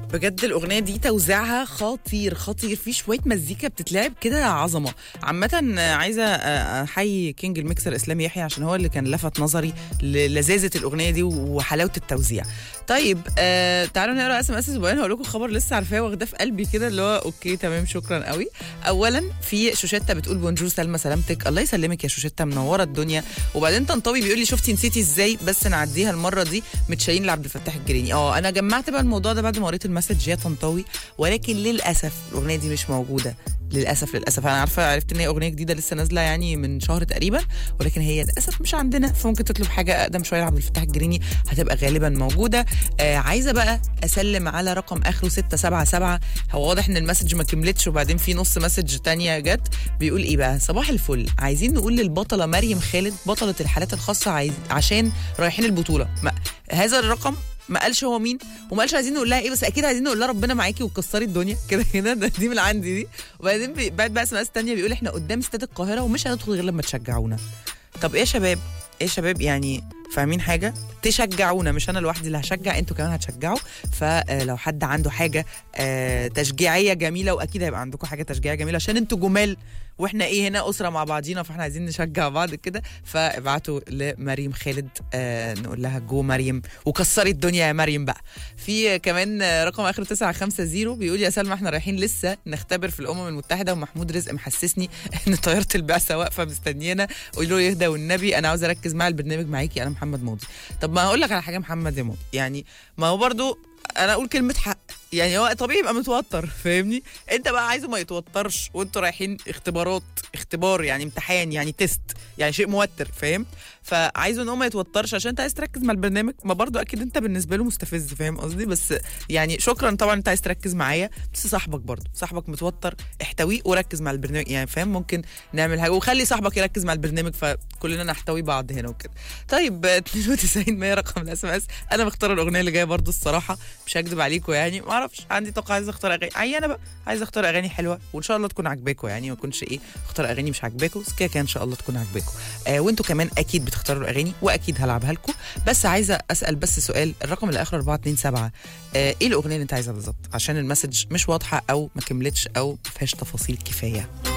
بجد الاغنيه دي توزيعها خطير خطير في شويه مزيكا بتتلعب كده عظمه عامه آه، عايزه آه، احيي كينج الميكسر اسلام يحيى عشان هو اللي كان لفت نظري للذاذه الاغنيه دي وحلاوه التوزيع طيب آه تعالوا نقرا اس ام اس وبعدين هقول لكم خبر لسه عارفاه واخداه في قلبي كده اللي هو اوكي تمام شكرا قوي اولا في شوشيتا بتقول بونجور سلمى سلامتك الله يسلمك يا شوشيتا منوره الدنيا وبعدين طنطاوي بيقول لي شفتي نسيتي ازاي بس نعديها المره دي متشايلين لعبد الفتاح الجريني اه انا جمعت بقى الموضوع ده بعد ما قريت المسج يا طنطاوي ولكن للاسف الاغنيه دي مش موجوده للاسف للاسف انا عارفه عرفت ان هي اغنيه جديده لسه نازله يعني من شهر تقريبا ولكن هي للاسف مش عندنا فممكن تطلب حاجه اقدم شويه لعبد الفتاح الجريني هتبقى غالبا موجوده آه عايزه بقى اسلم على رقم اخره 677 هو واضح ان المسج ما كملتش وبعدين في نص مسج تانية جت بيقول ايه بقى صباح الفل عايزين نقول للبطله مريم خالد بطله الحالات الخاصه عايز عشان رايحين البطوله ما هذا الرقم ما قالش هو مين وما قالش عايزين نقول لها ايه بس اكيد عايزين نقول لها ربنا معاكي وتكسري الدنيا كده كده ده دي من عندي دي وبعدين بي- بعد بقى اسماء تانية بيقول احنا قدام استاد القاهره ومش هندخل غير لما تشجعونا طب ايه يا شباب ايه يا شباب يعني فاهمين حاجه تشجعونا مش انا لوحدي اللي هشجع انتوا كمان هتشجعوا فلو حد عنده حاجه آه، تشجيعيه جميله واكيد هيبقى عندكم حاجه تشجيعيه جميله عشان انتوا جمال واحنا ايه هنا اسره مع بعضينا فاحنا عايزين نشجع بعض كده فابعتوا لمريم خالد آه نقول لها جو مريم وكسري الدنيا يا مريم بقى في كمان آه، رقم اخره 950 بيقول يا سلمى احنا رايحين لسه نختبر في الامم المتحده ومحمود رزق محسسني ان طياره البعثه واقفه مستنيانا قولوا له يهدى والنبي انا عاوز اركز مع البرنامج معاكي انا محمد ماضي طب ما هقول لك على حاجه محمد يا ماضي يعني ما هو برضو انا اقول كلمه حق يعني هو طبيعي يبقى متوتر فاهمني انت بقى عايزه ما يتوترش وانتوا رايحين اختبارات اختبار يعني امتحان يعني تيست يعني شيء موتر فاهم فعايزه ان هو ما يتوترش عشان انت عايز تركز مع البرنامج ما برضو اكيد انت بالنسبه له مستفز فاهم قصدي بس يعني شكرا طبعا انت عايز تركز معايا بس صاحبك برضو صاحبك متوتر احتويه وركز مع البرنامج يعني فاهم ممكن نعمل حاجه وخلي صاحبك يركز مع البرنامج فكلنا نحتوي بعض هنا وكده طيب 92 100 رقم الاس ام اس انا مختار الاغنيه اللي جايه برضو الصراحه مش هكدب عليكم يعني ما اعرفش عندي طاقه عايز اختار اغاني عيانه بقى عايز اختار اغاني حلوه وان شاء الله تكون عاجباكم يعني ما تكونش ايه اختار اغاني مش عاجباكم بس كده كده ان شاء الله تكون عاجباكم آه وانتوا كمان اكيد بتختاروا الاغاني واكيد هلعبها لكم بس عايزه اسال بس سؤال الرقم اللي اخره 427 آه ايه الاغنيه اللي انت عايزها بالظبط عشان المسج مش واضحه او ما كملتش او ما فيهاش تفاصيل كفايه